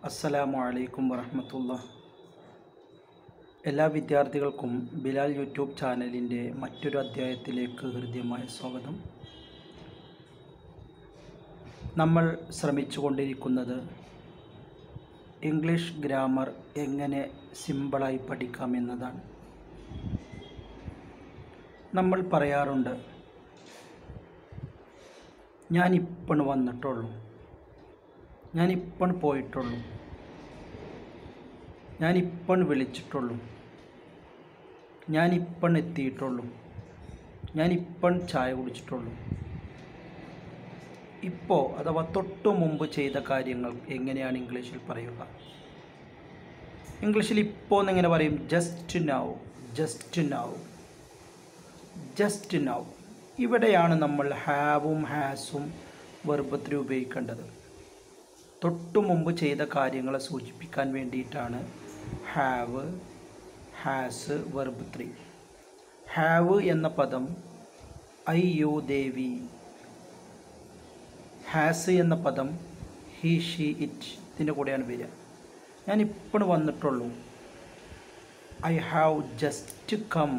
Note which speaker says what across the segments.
Speaker 1: അസ്സലാമു അലൈക്കും വറഹമത്തുള്ള എല്ലാ വിദ്യാർത്ഥികൾക്കും ബിലാൽ യൂട്യൂബ് ചാനലിൻ്റെ മറ്റൊരു അധ്യായത്തിലേക്ക് ഹൃദ്യമായ സ്വാഗതം നമ്മൾ ശ്രമിച്ചുകൊണ്ടിരിക്കുന്നത് ഇംഗ്ലീഷ് ഗ്രാമർ എങ്ങനെ സിമ്പിളായി പഠിക്കാം എന്നതാണ് നമ്മൾ പറയാറുണ്ട് ഞാൻ ഇപ്പം വന്നിട്ടുള്ളൂ ഞാൻ ഇപ്പം പോയിട്ടുള്ളൂ ഞാൻ ഇപ്പം വിളിച്ചിട്ടുള്ളൂ ഞാൻ ഇപ്പം എത്തിയിട്ടുള്ളൂ ഞാൻ ഇപ്പം ചായ കുടിച്ചിട്ടുള്ളൂ ഇപ്പോൾ അഥവാ തൊട്ടു മുമ്പ് ചെയ്ത കാര്യങ്ങൾ എങ്ങനെയാണ് ഇംഗ്ലീഷിൽ പറയുക ഇംഗ്ലീഷിൽ ഇപ്പോൾ എന്നെങ്ങനെ പറയും just now just now just now ഇവിടെയാണ് നമ്മൾ ഹാവും ഹാസും വെർബത്തിൽ ഉപയോഗിക്കേണ്ടത് തൊട്ടു മുമ്പ് ചെയ്ത കാര്യങ്ങളെ സൂചിപ്പിക്കാൻ വേണ്ടിയിട്ടാണ് have has verb three have എന്ന പദം ഐ യു ദേവി ഹാസ് എന്ന പദം ഹി ഷി ഇറ്റ് ഇതിൻ്റെ കൂടെയാണ് വരിക ഞാൻ ഇപ്പോൾ വന്നിട്ടുള്ളൂ ഐ ഹാവ് ജസ്റ്റ് കം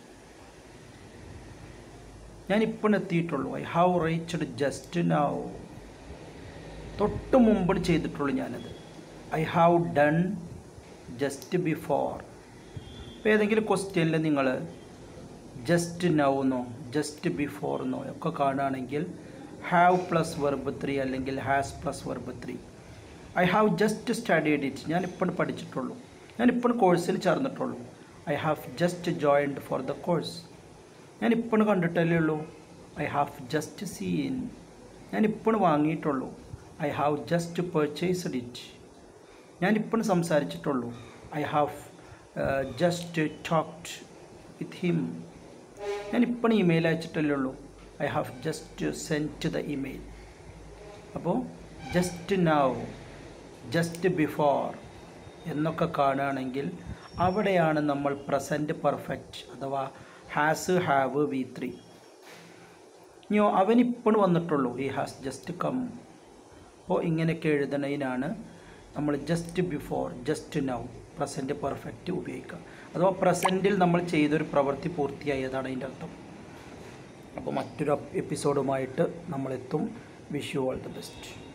Speaker 1: ഞാൻ ഇപ്പോൾ എത്തിയിട്ടുള്ളൂ I have reached just now തൊട്ട് മുമ്പ് ചെയ്തിട്ടുള്ളൂ ഞാനത് I have done just before ഇപ്പോൾ ഏതെങ്കിലും ക്വസ്റ്റ്യനിൽ നിങ്ങൾ ജസ്റ്റ് നൗ എന്നോ ജസ്റ്റ് ബിഫോർ എന്നോ ഒക്കെ കാണുകയാണെങ്കിൽ ഹാവ് പ്ലസ് വെർബ് ത്രീ അല്ലെങ്കിൽ has plus verb three I have just studied it ഞാൻ ഇപ്പോൾ പഠിച്ചിട്ടുള്ളൂ ഞാൻ ഇപ്പോൾ കോഴ്സിൽ ചേർന്നിട്ടുള്ളൂ I have just joined for the course ഞാൻ ഇപ്പോൾ കണ്ടിട്ടല്ലേ ഉള്ളൂ ഐ ഹാവ് ജസ്റ്റ് സീൻ ഞാൻ ഇപ്പോൾ വാങ്ങിയിട്ടുള്ളൂ I have just purchased it ഞാൻ ഇപ്പോൾ സംസാരിച്ചിട്ടുള്ളൂ I have just talked with him ഞാൻ ഇപ്പോൾ ഇമെയിൽ അയച്ചിട്ടല്ലേ ഉള്ളൂ I have just sent the email അപ്പോൾ ജസ്റ്റ് നൗ ജസ്റ്റ് ബിഫോർ എന്നൊക്കെ കാണുകയാണെങ്കിൽ അവിടെയാണ് നമ്മൾ പ്രസൻറ്റ് പെർഫെക്റ്റ് അഥവാ ഹാസ് ഹാവ് വി ത്രീ ഇനിയോ അവനിപ്പോൾ വന്നിട്ടുള്ളൂ ഈ ഹാസ് ജസ്റ്റ് കം അപ്പോൾ ഇങ്ങനെയൊക്കെ എഴുതണതിനാണ് നമ്മൾ just before just now present perfect ഉപയോഗിക്കുക അഥവാ പ്രസൻറ്റിൽ നമ്മൾ ചെയ്തൊരു പ്രവൃത്തി പൂർത്തിയായതാണ് അതിൻ്റെ അർത്ഥം അപ്പോൾ മറ്റൊരു എപ്പിസോഡുമായിട്ട് നമ്മളെത്തും wish you all the best